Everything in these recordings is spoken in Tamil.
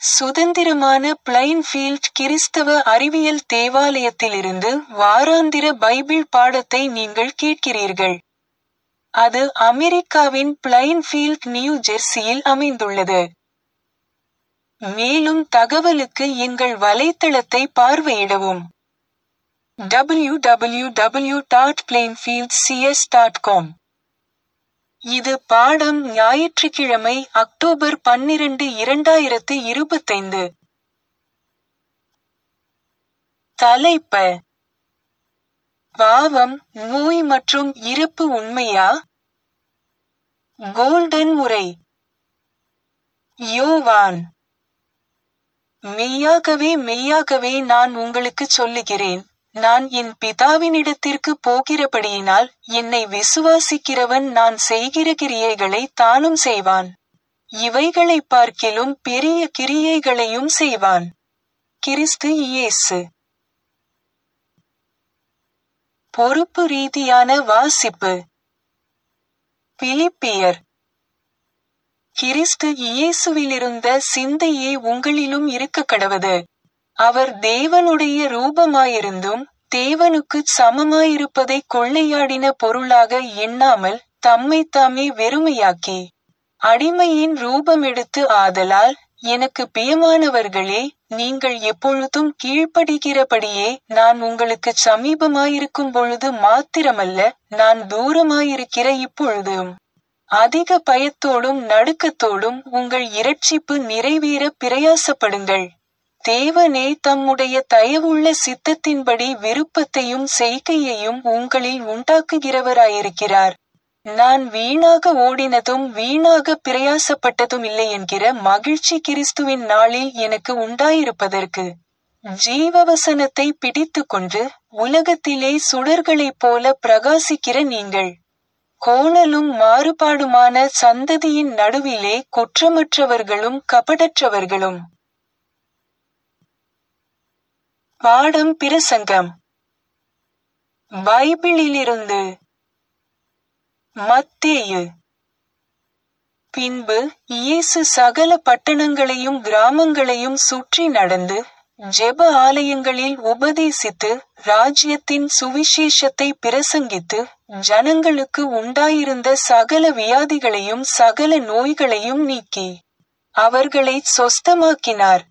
சுதந்திரமான பிளைன்ஃபீல்ட் கிறிஸ்தவ அறிவியல் தேவாலயத்திலிருந்து வாராந்திர பைபிள் பாடத்தை நீங்கள் கேட்கிறீர்கள். அது அமெரிக்காவின் பிளைன்ஃபீல்ட் நியூ ஜெர்சியில் அமைந்துள்ளது. மேலும் தகவலுக்கு எங்கள் வலைத்தளத்தை பார்வையிடவும். www.plainfieldcs.com இது பாடம் ஞாயிற்றுக்கிழமை அக்டோபர் பன்னிரண்டு இரண்டாயிரத்து இருபத்தைந்து. தலைப்ப பாவம், நோய் மற்றும் இறப்பு உண்மையா? கோல்டன் முறை யோவான் மெய்யாகவே மெய்யாகவே நான் உங்களுக்குச் சொல்லுகிறேன் நான் என் பிதாவினிடத்திற்கு போகிறபடியினால் என்னை விசுவாசிக்கிறவன் நான் செய்கிற கிரியைகளை தானும் செய்வான். இவைகளைப் பார்க்கிலும் பெரிய கிரியைகளையும் செய்வான். கிறிஸ்து இயேசு பொறுப்பு ரீதியான வாசிப்பு பிலிப்பியர் கிறிஸ்து இயேசுவிலிருந்த சிந்தையே உங்களிலும் இருக்கக்கடவது. அவர் தேவனுடைய ரூபமாயிருந்தும் தேவனுக்குச் சமமாயிருப்பதைக் கொள்ளையாடின பொருளாக எண்ணாமல் தம்மைத்தாமே வெறுமையாக்கி அடிமையின் ரூபமெடுத்து ஆதலால் எனக்கு பியமானவர்களே நீங்கள் எப்பொழுதும் கீழ்ப்படிகிறபடியே நான் உங்களுக்குச் சமீபமாயிருக்கும் பொழுது மாத்திரமல்ல நான் தூரமாயிருக்கிற இப்பொழுதும் அதிக பயத்தோடும் நடுக்கத்தோடும் உங்கள் இரட்சிப்பு நிறைவேற பிரயாசப்படுங்கள். தேவனே தம்முடைய தயவுள்ள சித்தத்தின்படி விருப்பத்தையும் செய்கையையும் உங்களில் உண்டாக்குகிறவராயிருக்கிறார். நான் வீணாக ஓடினதும் வீணாக பிரயாசப்பட்டதுமில்லை என்கிற மகிழ்ச்சி கிறிஸ்துவின் நாளில் எனக்கு உண்டாயிருப்பதற்கு. ஜீவவசனத்தை பிடித்துக்கொண்டு உலகத்திலே சுடர்களைப் போல பிரகாசிக்கிற நீங்கள். கோணலும் மாறுபாடுமான சந்ததியின் நடுவிலே குற்றமற்றவர்களும் கபடற்றவர்களும். பாடம் பிரசங்கம் பைபிளிலிருந்து மத்தேயு பின்பு இயேசு சகல பட்டணங்களையும் கிராமங்களையும் சுற்றி நடந்து ஜெப ஆலயங்களில் உபதேசித்து ராஜ்யத்தின் சுவிசேஷத்தை பிரசங்கித்து ஜனங்களுக்கு உண்டாயிருந்த சகல வியாதிகளையும் சகல நோய்களையும் நீக்கி அவர்களைச் சொஸ்தமாக்கினார்.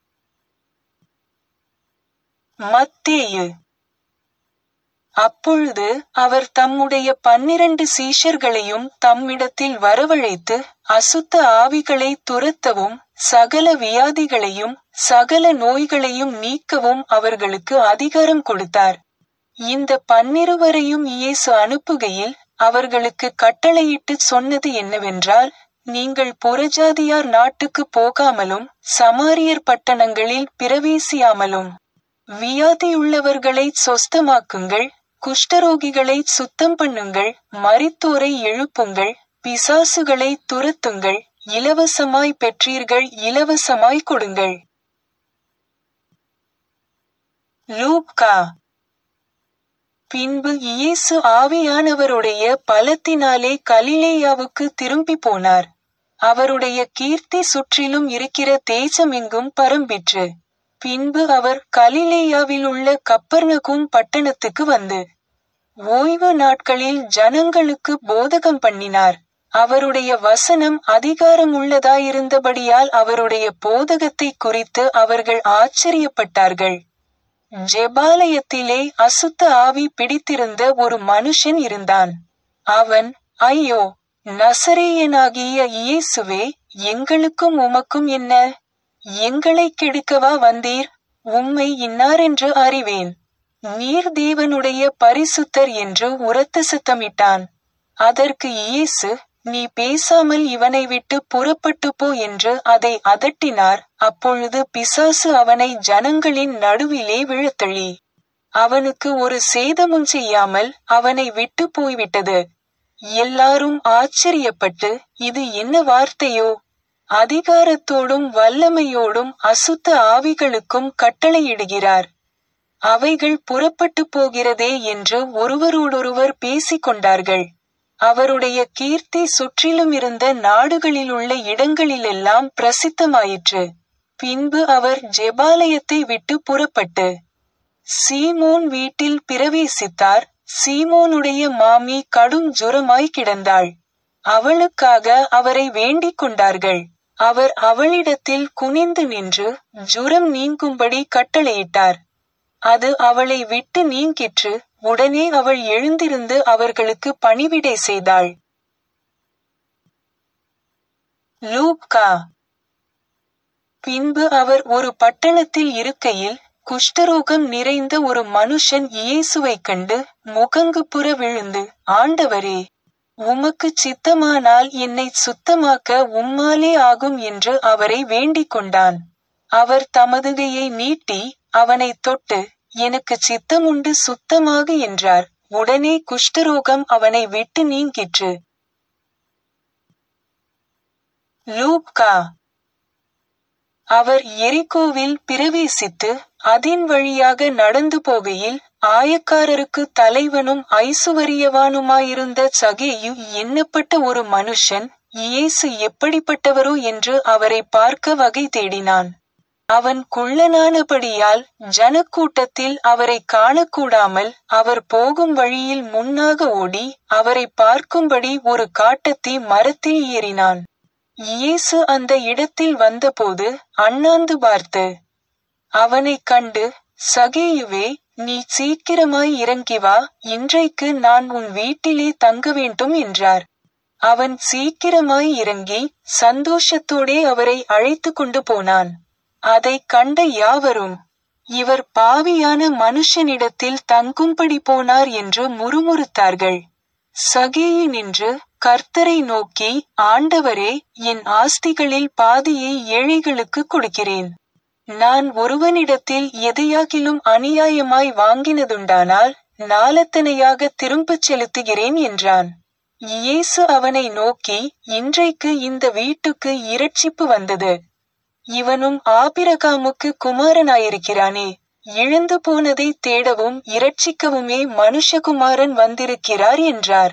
மத்தேயு அப்பொழுது அவர் தம்முடைய பன்னிரண்டு சீஷர்களையும் தம்மிடத்தில் வரவழைத்து அசுத்த ஆவிகளை துரத்தவும் சகல வியாதிகளையும் சகல நோய்களையும் நீக்கவும் அவர்களுக்கு அதிகாரம் கொடுத்தார். இந்த பன்னிருவரையும் இயேசு அனுப்புகையில் அவர்களுக்கு கட்டளையிட்டுச் சொன்னது என்னவென்றால் நீங்கள் புறஜாதியார் நாட்டுக்குப் போகாமலும் சமாரியர் பட்டணங்களில் பிரவேசியாமலும் வியாதியுள்ளவர்களைச் சொஸ்தமாக்குங்கள் குஷ்டரோகிகளைச் சுத்தம் பண்ணுங்கள் மரித்தோரை எழுப்புங்கள் பிசாசுகளை துரத்துங்கள் இலவசமாய் பெற்றீர்கள் இலவசமாய் கொடுங்கள். லூக்கா பின்பு இயேசு ஆவியானவருடைய பலத்தினாலே கலிலேயாவுக்கு திரும்பி போனார். அவருடைய கீர்த்தி சுற்றிலும் இருக்கிற தேசமெங்கும் பரம்பிற்று. பின்பு அவர் கலிலேயாவிலுள்ள கப்பர்நகும் பட்டணத்துக்கு வந்து ஓய்வு நாட்களில் ஜனங்களுக்கு போதகம் பண்ணினார். அவருடைய வசனம் அதிகாரமுள்ளதாயிருந்தபடியால் அவருடைய போதகத்தைக் குறித்து அவர்கள் ஆச்சரியப்பட்டார்கள். ஜெபாலயத்திலே அசுத்த ஆவி பிடித்திருந்த ஒரு மனுஷன் இருந்தான். அவன் ஐயோ நசரேயனாகிய இயேசுவே எங்களுக்கும் உமக்கும் என்ன? எங்களைக் கெடுக்கவா வந்தீர்? உம்மை இன்னாரென்று அறிவேன். நீர் தேவனுடைய பரிசுத்தர் என்று உரத்த சத்தமிட்டான். அதற்கு இயேசு நீ பேசாமல் இவனை விட்டு புறப்பட்டுப் போ என்று அதை அதட்டினார் அப்பொழுது பிசாசு அவனை ஜனங்களின் நடுவிலே விழத்தள்ளி அவனுக்கு ஒரு சேதமும் செய்யாமல் அவனை விட்டு போய்விட்டது எல்லாரும் ஆச்சரியப்பட்டு இது என்ன வார்த்தையோ அதிகாரத்தோடும் வல்லமையோடும் அசுத்த ஆவிகளுக்கும் கட்டளையிடுகிறார் அவைகள் புறப்பட்டு போகிறதே என்று ஒருவரோடொருவர் பேசிக் கொண்டார்கள் அவருடைய கீர்த்தி சுற்றிலும் இருந்த நாடுகளிலுள்ள இடங்களிலெல்லாம் பிரசித்தமாயிற்று பின்பு அவர் ஜெபாலயத்தை விட்டு புறப்பட்டு சீமோன் வீட்டில் பிரவேசித்தார் சீமோனுடைய மாமி கடும் ஜுரமாய் கிடந்தாள் அவளுக்காக அவரை வேண்டிக் கொண்டார்கள் அவர் அவளிடத்தில் குனிந்து நின்று ஜுரம் நீங்கும்படி கட்டளையிட்டார் அது அவளை விட்டு நீங்கிற்று உடனே அவள் எழுந்திருந்து அவர்களுக்கு பணிவிடை செய்தாள் லூக்கா பின்பு அவர் ஒரு பட்டணத்தில் இருக்கையில் குஷ்டரோகம் நிறைந்த ஒரு மனுஷன் இயேசுவைக் கண்டு முகங்குப்புற விழுந்து ஆண்டவரே உமக்கு சித்தமானால் என்னை சுத்தமாக்க உம்மாலே ஆகும் என்று அவரை வேண்டிக் கொண்டான் அவர் தமது கையை நீட்டி அவனை தொட்டு எனக்கு சித்தமுண்டு சுத்தமாக என்றார் உடனே குஷ்டரோகம் அவனை விட்டு நீங்கிற்று லூக்கா அவர் எரிகோவில் பிரவேசித்து அதின் வழியாக நடந்து போகையில் ஆயக்காரருக்கு தலைவனும் ஐசுவரியவானுமாயிருந்த சகேயு எண்ணப்பட்ட ஒரு மனுஷன் இயேசு எப்படிப்பட்டவரோ என்று அவரை பார்க்க வகை தேடினான் அவன் குள்ளனானபடியால் ஜனக்கூட்டத்தில் அவரை காணக்கூடாமல் அவர் போகும் வழியில் முன்னாக ஓடி அவரை பார்க்கும்படி ஒரு காட்டத்தி மரத்தில் ஏறினான் இயேசு அந்த இடத்தில் வந்தபோது அண்ணாந்து பார்த்து அவனைக் கண்டு சகேயுவே நீ சீக்கிரமாய் இறங்கி வா இன்றைக்கு நான் உன் வீட்டிலே தங்க வேண்டும் என்றார் அவன் சீக்கிரமாய் இறங்கி சந்தோஷத்தோடே அவரை அழைத்து கொண்டு போனான் அதைக் கண்ட யாவரும் இவர் பாவியான மனுஷனிடத்தில் தங்கும்படி போனார் என்று முறுமுறுத்தார்கள் சகேயு நின்று கர்த்தரை நோக்கி ஆண்டவரே என் ஆஸ்திகளில் பாதியை ஏழைகளுக்கு கொடுக்கிறேன் நான் ஒருவனிடத்தில் எதையாகிலும் அநியாயமாய் வாங்கினதுண்டானால் நாலத்தனையாக திரும்பச் செலுத்துகிறேன் என்றான் இயேசு அவனை நோக்கி இன்றைக்கு இந்த வீட்டுக்கு இரட்சிப்பு வந்தது இவனும் ஆபிரகாமுக்கு குமாரனாயிருக்கிறானே இழந்து போனதை தேடவும் இரட்சிக்கவுமே மனுஷகுமாரன் வந்திருக்கிறார் என்றார்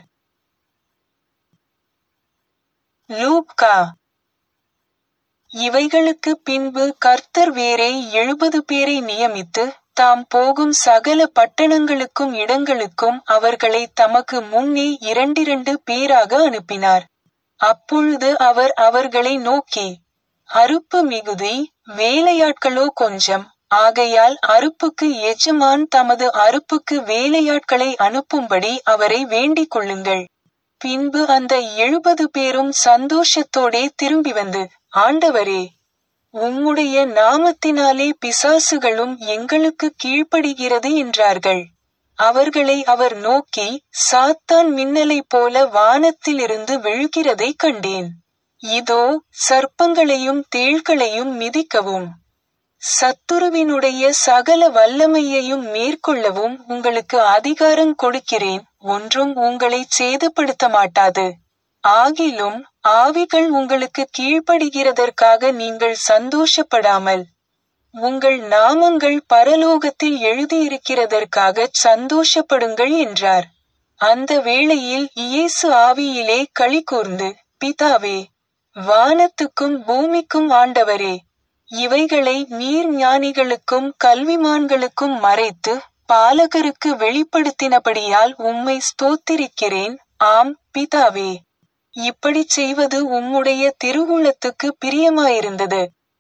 லூக்கா இவைகளுக்கு பின்பு கர்த்தர் வேறே எழுபது பேரை நியமித்து தாம் போகும் சகல பட்டணங்களுக்கும் இடங்களுக்கும் அவர்களை தமக்கு முன்னே இரண்டிரண்டு பேராக அனுப்பினார் அப்பொழுது அவர் அவர்களை நோக்கி அறுப்பு மிகுதி வேலையாட்களோ கொஞ்சம் ஆகையால் அறுப்புக்கு எஜமான் தமது அறுப்புக்கு வேலையாட்களை அனுப்பும்படி அவரை வேண்டிக் கொள்ளுங்கள் பின்பு அந்த எழுபது பேரும் சந்தோஷத்தோடே திரும்பி வந்து ஆண்டவரே உம்முடைய நாமத்தினாலே பிசாசுகளும் எங்களுக்கு கீழ்ப்படுகிறது என்றார்கள் அவர்களை அவர் நோக்கி சாத்தான் மின்னலைப் போல வானத்திலிருந்து விழுகிறதை கண்டேன் இதோ சர்ப்பங்களையும் தேள்களையும் மிதிக்கவும் சத்துருவினுடைய சகல வல்லமையையும் மேற்கொள்ளவும் உங்களுக்கு அதிகாரம் கொடுக்கிறேன் ஒன்றும் உங்களை சேதப்படுத்த மாட்டாது ஆகிலும் ஆவிகள் உங்களுக்கு கீழ்ப்படுகிறதற்காக நீங்கள் சந்தோஷப்படாமல் உங்கள் நாமங்கள் பரலோகத்தில் எழுதியிருக்கிறதற்காக சந்தோஷப்படுங்கள் என்றார் அந்த வேளையில் இயேசு ஆவியிலே களி கூர்ந்து பிதாவே வானத்துக்கும் பூமிக்கும் ஆண்டவரே இவைகளை நீர் ஞானிகளுக்கும் கல்விமான்களுக்கும் மறைத்து பாலகருக்கு வெளிப்படுத்தினபடியால் உம்மை ஸ்தோத்திரிக்கிறேன் ஆம் பிதாவே இப்படி செய்வது உம்முடைய திருவுளத்துக்கு பிரியமாயிருந்தது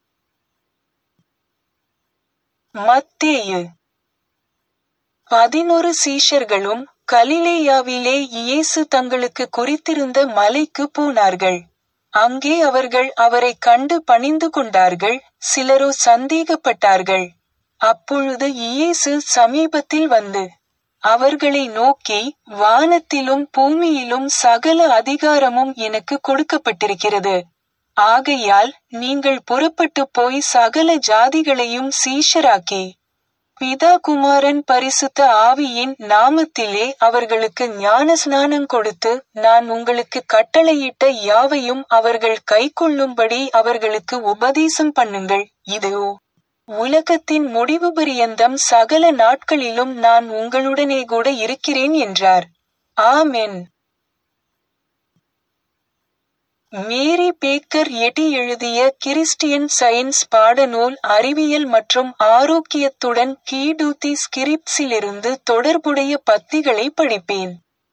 மத்தேயு பதினொரு சீஷர்களும் கலிலேயாவிலே இயேசு தங்களுக்கு குறித்திருந்த மலைக்கு போனார்கள் அங்கே அவர்கள் அவரை கண்டு பணிந்து கொண்டார்கள் சிலரோ சந்தேகப்பட்டார்கள் அப்பொழுது இயேசு சமீபத்தில் வந்து அவர்களை நோக்கி வானத்திலும் பூமியிலும் சகல அதிகாரமும் எனக்கு கொடுக்கப்பட்டிருக்கிறது ஆகையால் நீங்கள் புறப்பட்டு போய் சகல ஜாதிகளையும் சீஷராக்கி பிதா குமாரன் பரிசுத்த ஆவியின் நாமத்திலே அவர்களுக்கு ஞான ஸ்நானம் கொடுத்து நான் உங்களுக்கு கட்டளையிட்ட யாவையும் அவர்கள் கைக்கொள்ளும்படி அவர்களுக்கு உபதேசம் பண்ணுங்கள் இதோ உலகத்தின் முடிவு பரியந்தம் சகல நாட்களிலும் நான் உங்களுடனே கூட இருக்கிறேன் என்றார் ஆமென் மேரி பேக்கர் எட்டி எழுதிய கிறிஸ்டியன் சயின்ஸ் பாடநூல் அறிவியல் மற்றும் ஆரோக்கியத்துடன் கீடூத்தி ஸ்கிரிப்ட்ஸிலிருந்து தொடர்புடைய பத்திகளை படிப்பேன்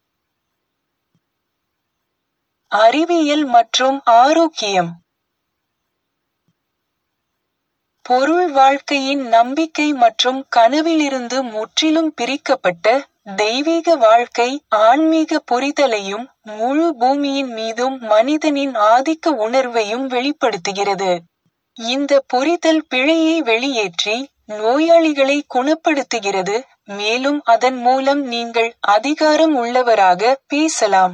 அறிவியல் மற்றும் ஆரோக்கியம் பொருள் வாழ்க்கையின் நம்பிக்கை மற்றும் கனவிலிருந்து முற்றிலும் பிரிக்கப்பட்ட தெய்வீக வாழ்க்கை ஆன்மீக புரிதலையும் முழு பூமியின் மீதும் மனிதனின் ஆதிக்க உணர்வையும் வெளிப்படுத்துகிறது இந்த புரிதல் பிழையை வெளியேற்றி நோயாளிகளை குணப்படுத்துகிறது மேலும் அதன் மூலம் நீங்கள் அதிகாரம் உள்ளவராக பேசலாம்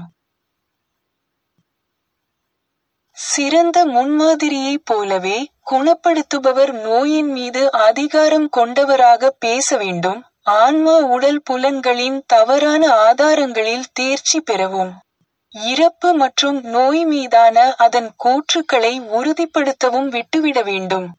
சிறந்த முன்மாதிரியைப் போலவே குணப்படுத்துபவர் நோயின் மீது அதிகாரம் கொண்டவராக பேச வேண்டும் ஆன்மா உடல் புலன்களின் தவறான ஆதாரங்களில் தேர்ச்சி பெறவும் இறப்பு மற்றும் நோய் மீதான அதன் கூற்றுக்களை உறுதிப்படுத்தவும் விட்டுவிட வேண்டும்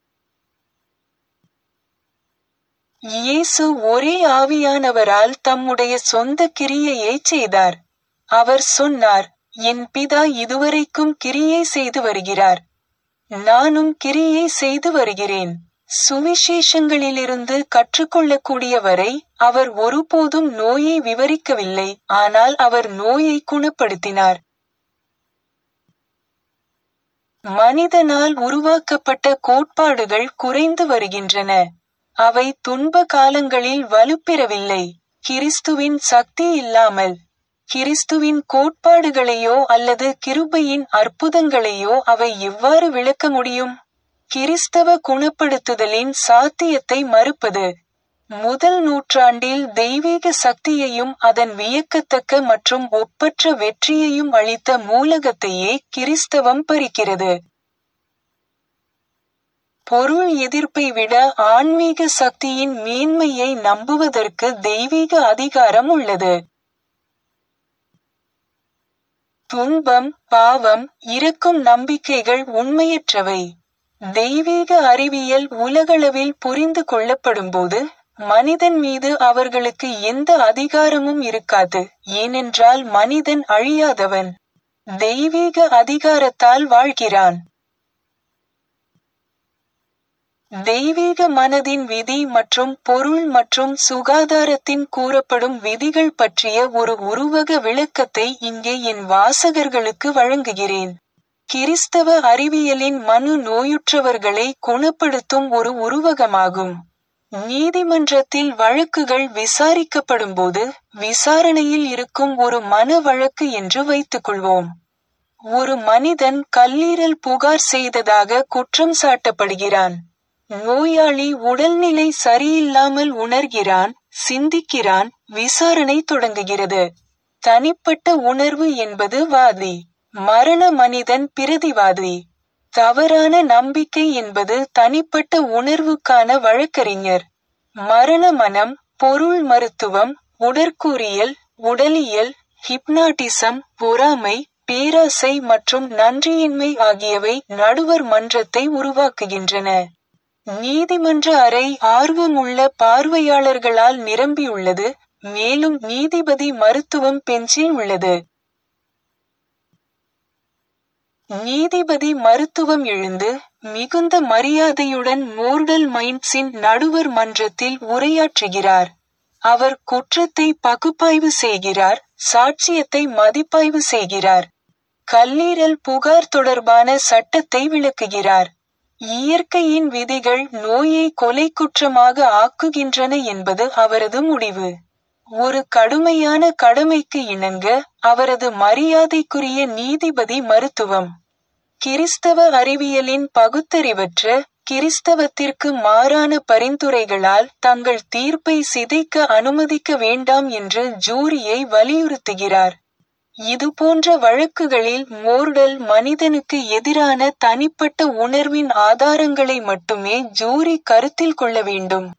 இயேசு ஒரே ஆவியானவரால் தம்முடைய சொந்த கிரியையை செய்தார் அவர் சொன்னார் என் பிதா இதுவரைக்கும் கிரியை செய்து வருகிறார் நானும் கிரியை செய்து வருகிறேன் சுவிசேஷங்களிலிருந்து கற்றுக்கொள்ளக்கூடியவரை அவர் ஒருபோதும் நோயை விவரிக்கவில்லை ஆனால் அவர் நோயை குணப்படுத்தினார் மனிதனால் உருவாக்கப்பட்ட கோட்பாடுகள் குறைந்து வருகின்றன அவை துன்ப காலங்களில் வலுப்பெறவில்லை கிறிஸ்துவின் சக்தி இல்லாமல் கிறிஸ்துவின் கோட்பாடுகளையோ அல்லது கிருபையின் அற்புதங்களையோ அவை எவ்வாறு விளக்க முடியும் கிறிஸ்தவ குணப்படுத்துதலின் சாத்தியத்தை மறுப்பது முதல் நூற்றாண்டில் தெய்வீக சக்தியையும் அதன் வியக்கத்தக்க மற்றும் ஒப்பற்ற வெற்றியையும் அளித்த மூலகத்தையே கிறிஸ்தவம் பறிக்கிறது பொருள் எதிர்ப்பை விட ஆன்மீக சக்தியின் மேன்மையை நம்புவதற்கு தெய்வீக அதிகாரம் உள்ளது துன்பம் பாவம் இருக்கும் நம்பிக்கைகள் உண்மையற்றவை தெய்வீக அறிவியல் உலகளவில் புரிந்து கொள்ளப்படும்போது மனிதன் மீது அவர்களுக்கு எந்த அதிகாரமும் இருக்காது ஏனென்றால் மனிதன் அழியாதவன் தெய்வீக அதிகாரத்தால் வாழ்கிறான் தெய்வீக மனதின் விதி மற்றும் பொருள் மற்றும் சுகாதாரத்தின் கூறப்படும் விதிகள் பற்றிய ஒரு உருவக விளக்கத்தை இங்கே என் வாசகர்களுக்கு வழங்குகிறேன் கிறிஸ்தவ அறிவியலின் மனு நோயுற்றவர்களை குணப்படுத்தும் ஒரு உருவகமாகும் நீதிமன்றத்தில் வழக்குகள் விசாரிக்கப்படும்போது விசாரணையில் இருக்கும் ஒரு மன வழக்கு என்று வைத்துக்கொள்வோம் ஒரு மனிதன் கல்லீரல் புகார் செய்ததாக குற்றம் சாட்டப்படுகிறான் நோயாளி உடல்நிலை சரியில்லாமல் உணர்கிறான் சிந்திக்கிறான் விசாரணை தொடங்குகிறது தனிப்பட்ட உணர்வு என்பது வாதி மரண மனிதன் பிரதிவாதி தவறான நம்பிக்கை என்பது தனிப்பட்ட உணர்வுக்கான வழக்கறிஞர் மரண மனம் பொருள் மருத்துவம் உடற்கூறியல் உடலியல் ஹிப்னாட்டிசம் பொறாமை பேராசை மற்றும் நன்றியின்மை ஆகியவை நடுவர் மன்றத்தை உருவாக்குகின்றன நீதிமன்ற அறை ஆர்வமுள்ள பார்வையாளர்களால் நிரம்பியுள்ளது மேலும் நீதிபதி மருத்துவம் பெஞ்சில் உள்ளது நீதிபதி மருத்துவம் எழுந்து மிகுந்த மரியாதையுடன் மோர்டல் மைண்ட்ஸின் நடுவர் மன்றத்தில் உரையாற்றுகிறார் அவர் குற்றத்தை பகுப்பாய்வு செய்கிறார் சாட்சியத்தை மதிப்பாய்வு செய்கிறார் கல்லீரல் புகார் தொடர்பான சட்டத்தை விளக்குகிறார் இயற்கையின் விதிகள் நோயை கொலை குற்றமாக ஆக்குகின்றன என்பது அவரது முடிவு ஒரு கடுமையான கடமைக்கு இணங்க அவரது மரியாதைக்குரிய நீதிபதி மருத்துவம் கிறிஸ்தவ அறிவியலின் பகுத்தறிவற்ற கிறிஸ்தவத்திற்கு மாறான பரிந்துரைகளால் தங்கள் தீர்ப்பை சிதைக்க அனுமதிக்க வேண்டாம் என்று ஜூரியை வலியுறுத்துகிறார் இதுபோன்ற வழக்குகளில் மோர்டல் மனிதனுக்கு எதிரான தனிப்பட்ட உணர்வின் ஆதாரங்களை மட்டுமே ஜூரி கருத்தில் கொள்ள வேண்டும்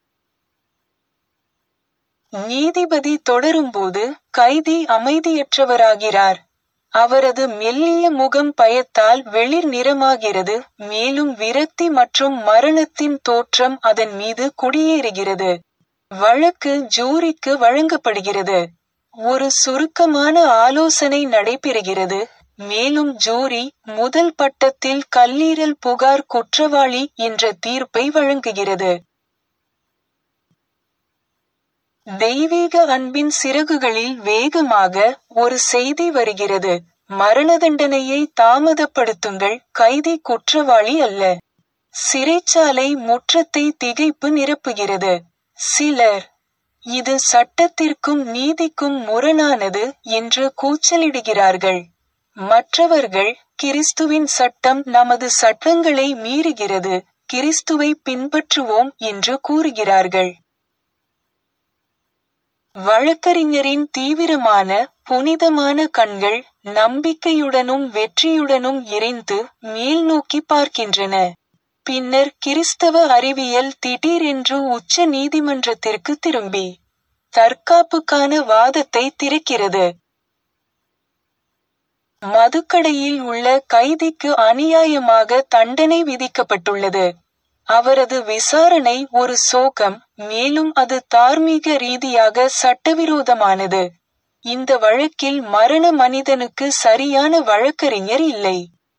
நீதிபதி தொடரும்போது கைதி அமைதியற்றவராகிறார் அவரது மெல்லிய முகம் பயத்தால் வெளிர் நிறமாகிறது மேலும் விரக்தி மற்றும் மரணத்தின் தோற்றம் அதன் மீது குடியேறுகிறது வழக்கு ஜூரிக்கு வழங்கப்படுகிறது ஒரு சுருக்கமான ஆலோசனை நடைபெறுகிறது மேலும் ஜூரி முதல் பட்டத்தில் கல்லீரல் புகார் குற்றவாளி என்ற தீர்ப்பை வழங்குகிறது தெய்வீக அன்பின் சிறகுகளில் வேகமாக ஒரு செய்தி வருகிறது மரண தண்டனையை தாமதப்படுத்துங்கள் கைதி குற்றவாளி அல்ல சிறைச்சாலை முற்றத்தை திகைப்பு நிரப்புகிறது சிலர் இது சட்டத்திற்கும் நீதிக்கும் முரணானது என்று கூச்சலிடுகிறார்கள் மற்றவர்கள் கிறிஸ்துவின் சட்டம் நமது சட்டங்களை மீறுகிறது கிறிஸ்துவை பின்பற்றுவோம் என்று கூறுகிறார்கள் வழக்கறிஞரின் தீவிரமான புனிதமான கண்கள் நம்பிக்கையுடனும் வெற்றியுடனும் இறைந்து மேல் நோக்கி பார்க்கின்றன பின்னர் கிறிஸ்தவ அறிவியல் திடீரென்று உச்ச நீதிமன்றத்திற்கு திரும்பி தற்காப்புக்கான வாதத்தை திறக்கிறது மதுக்கடையில் உள்ள கைதிக்கு அநியாயமாக தண்டனை விதிக்கப்பட்டுள்ளது அவரது விசாரணை ஒரு சோகம் மேலும் அது தார்மீக ரீதியாக சட்டவிரோதமானது இந்த வழக்கில் மரண மனிதனுக்கு சரியான வழக்கறிஞர் இல்லை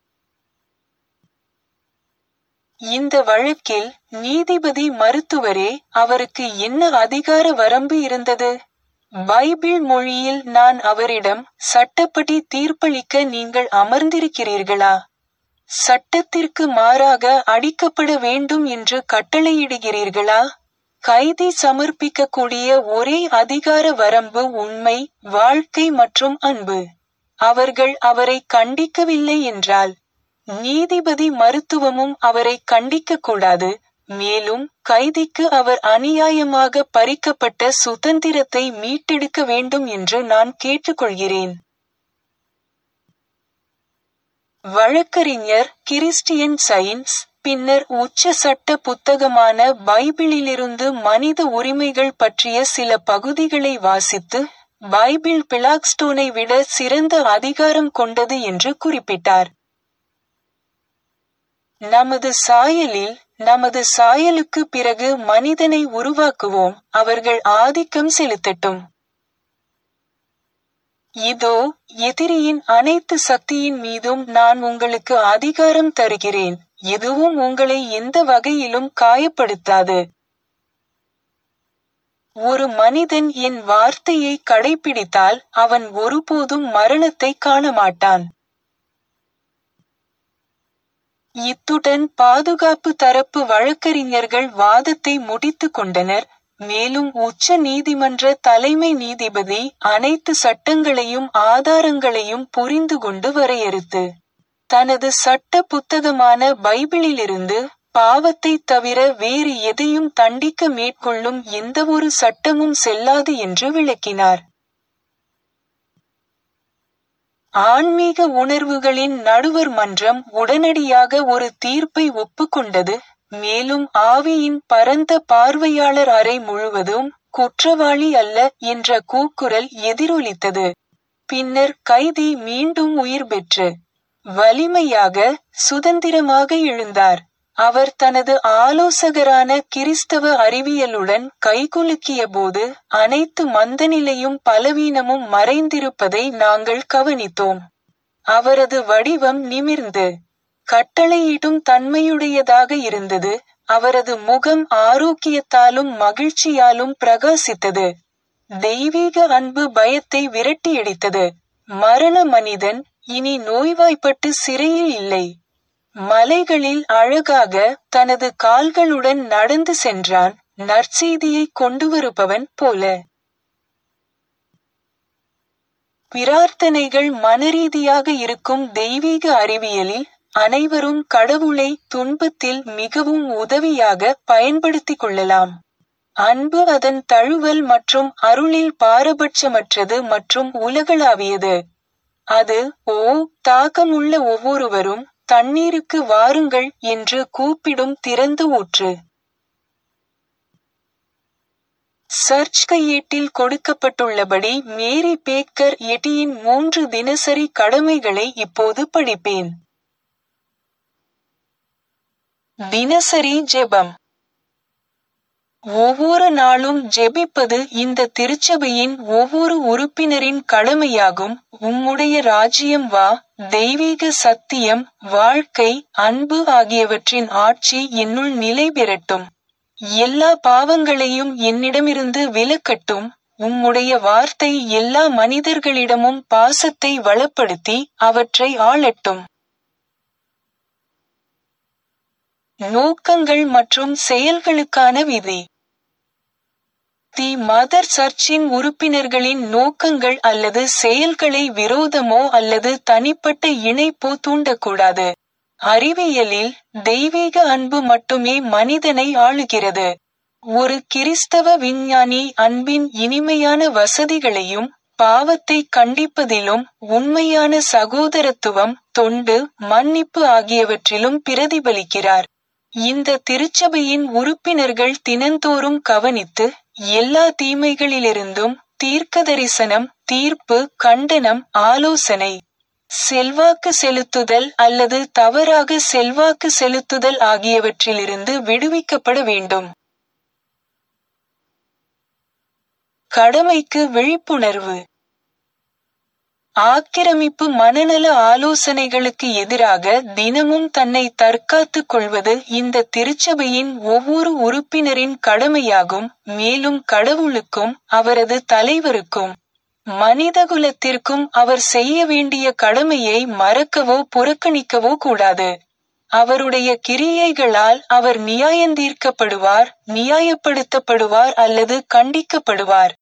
இந்த வழக்கில் நீதிபதி மருத்துவரே அவருக்கு என்ன அதிகார வரம்பு இருந்தது பைபிள் மொழியில் நான் அவரிடம் சட்டப்படி தீர்ப்பளிக்க நீங்கள் அமர்ந்திருக்கிறீர்களா சட்டத்திற்கு மாறாக அடிக்கப்பட வேண்டும் என்று கட்டளையிடுகிறீர்களா கைதி சமர்ப்பிக்கக்கூடிய ஒரே அதிகார வரம்பு உண்மை வாழ்க்கை மற்றும் அன்பு அவர்கள் அவரை கண்டிக்கவில்லை என்றால் நீதிபதி மருத்துவமும் அவரை கண்டிக்க கூடாது மேலும் கைதிக்கு அவர் அநியாயமாக பறிக்கப்பட்ட சுதந்திரத்தை மீட்டெடுக்க வேண்டும் என்று நான் கேட்டுக்கொள்கிறேன் வழக்கறிஞர் கிறிஸ்டியன் சயின்ஸ் பின்னர் உச்ச சட்ட புத்தகமான பைபிளிலிருந்து மனித உரிமைகள் பற்றிய சில பகுதிகளை வாசித்து பைபிள் பிளாக்ஸ்டோனை விட சிறந்த அதிகாரம் கொண்டது என்று குறிப்பிட்டார் நமது சாயலில் நமது சாயலுக்கு பிறகு மனிதனை உருவாக்குவோம் அவர்கள் ஆதிக்கம் செலுத்தட்டும் இதோ எதிரியின் அனைத்து சக்தியின் மீதும் நான் உங்களுக்கு அதிகாரம் தருகிறேன் எதுவும் உங்களை எந்த வகையிலும் காயப்படுத்தாது ஒரு மனிதன் என் வார்த்தையை கடைபிடித்தால் அவன் ஒருபோதும் மரணத்தை காண மாட்டான் இத்துடன் பாதுகாப்பு தரப்பு வழக்கறிஞர்கள் வாதத்தை முடித்துக் கொண்டனர் மேலும் உச்ச நீதிமன்ற தலைமை நீதிபதி அனைத்து சட்டங்களையும் ஆதாரங்களையும் புரிந்து கொண்டு வரையறுத்து தனது சட்ட புத்தகமான பைபிளிலிருந்து பாவத்தை தவிர வேறு எதையும் தண்டிக்க மேற்கொள்ளும் எந்தவொரு சட்டமும் செல்லாது என்று விளக்கினார் ஆன்மீக உணர்வுகளின் நடுவர் மன்றம் உடனடியாக ஒரு தீர்ப்பை ஒப்புக்கொண்டது மேலும் ஆவியின் பரந்த பார்வையாளர் அறை முழுவதும் குற்றவாளி அல்ல என்ற கூக்குரல் எதிரொலித்தது பின்னர் கைதி மீண்டும் உயிர் பெற்று வலிமையாக சுதந்திரமாக எழுந்தார் அவர் தனது ஆலோசகரான கிறிஸ்தவ அறிவியலுடன் கைகுலுக்கிய போது அனைத்து மந்தநிலையும் பலவீனமும் மறைந்திருப்பதை நாங்கள் கவனித்தோம் அவரது வடிவம் நிமிர்ந்து கட்டளையிடும் தன்மையுடையதாக இருந்தது அவரது முகம் ஆரோக்கியத்தாலும் மகிழ்ச்சியாலும் பிரகாசித்தது தெய்வீக அன்பு பயத்தை விரட்டியடித்தது மரண மனிதன் இனி நோய்வாய்ப்பட்டு சிறையில் இல்லை மலைகளில் அழகாக தனது கால்களுடன் நடந்து சென்றான் நற்செய்தியை கொண்டு வருபவன் போல பிரார்த்தனைகள் மனரீதியாக இருக்கும் தெய்வீக அறிவியலில் அனைவரும் கடவுளை துன்பத்தில் மிகவும் உதவியாக பயன்படுத்திக் கொள்ளலாம் அன்பு அதன் தழுவல் மற்றும் அருளில் பாரபட்சமற்றது மற்றும் உலகளாவியது அது ஓ தாகமுள்ள ஒவ்வொருவரும் தண்ணீருக்கு வாருங்கள் என்று கூப்பிடும் திறந்து ஊற்று சர்ச் கையேட்டில் கொடுக்கப்பட்டுள்ளபடி மேரி பேக்கர் எட்டியின் மூன்று தினசரி கடமைகளை இப்போது படிப்பேன் தினசரி ஜெபம் ஒவ்வொரு நாளும் ஜெபிப்பது இந்த திருச்சபையின் ஒவ்வொரு உறுப்பினரின் கடமையாகும் உம்முடைய ராஜ்யம் வா தெய்வீக சத்தியம் வாழ்க்கை அன்பு ஆகியவற்றின் ஆட்சி என்னுள் நிலை பெறட்டும் எல்லா பாவங்களையும் என்னிடமிருந்து விலக்கட்டும் உம்முடைய வார்த்தை எல்லா மனிதர்களிடமும் பாசத்தை வளப்படுத்தி அவற்றை ஆளட்டும் நோக்கங்கள் மற்றும் செயல்களுக்கான விதி தி மதர் சர்ச்சின் உறுப்பினர்களின் நோக்கங்கள் அல்லது செயல்களை விரோதமோ அல்லது தனிப்பட்ட இணைப்போ தூண்டக்கூடாது அறிவியலில் தெய்வீக அன்பு மட்டுமே மனிதனை ஆளுகிறது ஒரு கிறிஸ்தவ விஞ்ஞானி அன்பின் இனிமையான வசதிகளையும் பாவத்தை கண்டிப்பதிலும் உண்மையான சகோதரத்துவம் தொண்டு மன்னிப்பு ஆகியவற்றிலும் பிரதிபலிக்கிறார் இந்த திருச்சபையின் உறுப்பினர்கள் தினந்தோறும் கவனித்து எல்லா தீமைகளிலிருந்தும் தீர்க்கதரிசனம் தீர்ப்பு கண்டனம் ஆலோசனை செல்வாக்கு செலுத்துதல் அல்லது தவறாக செல்வாக்கு செலுத்துதல் ஆகியவற்றிலிருந்து விடுவிக்கப்பட வேண்டும் கடமைக்கு விழிப்புணர்வு ஆக்கிரமிப்பு மனநல ஆலோசனைகளுக்கு எதிராக தினமும் தன்னை தற்காத்துக் கொள்வது இந்த திருச்சபையின் ஒவ்வொரு உறுப்பினரின் கடமையாகும் மேலும் கடவுளுக்கும் அவரது தலைவருக்கும் மனிதகுலத்திற்கும் அவர் செய்ய வேண்டிய கடமையை மறக்கவோ புறக்கணிக்கவோ கூடாது அவருடைய கிரியைகளால் அவர் நியாயந்தீர்க்கப்படுவார் நியாயப்படுத்தப்படுவார் அல்லது கண்டிக்கப்படுவார்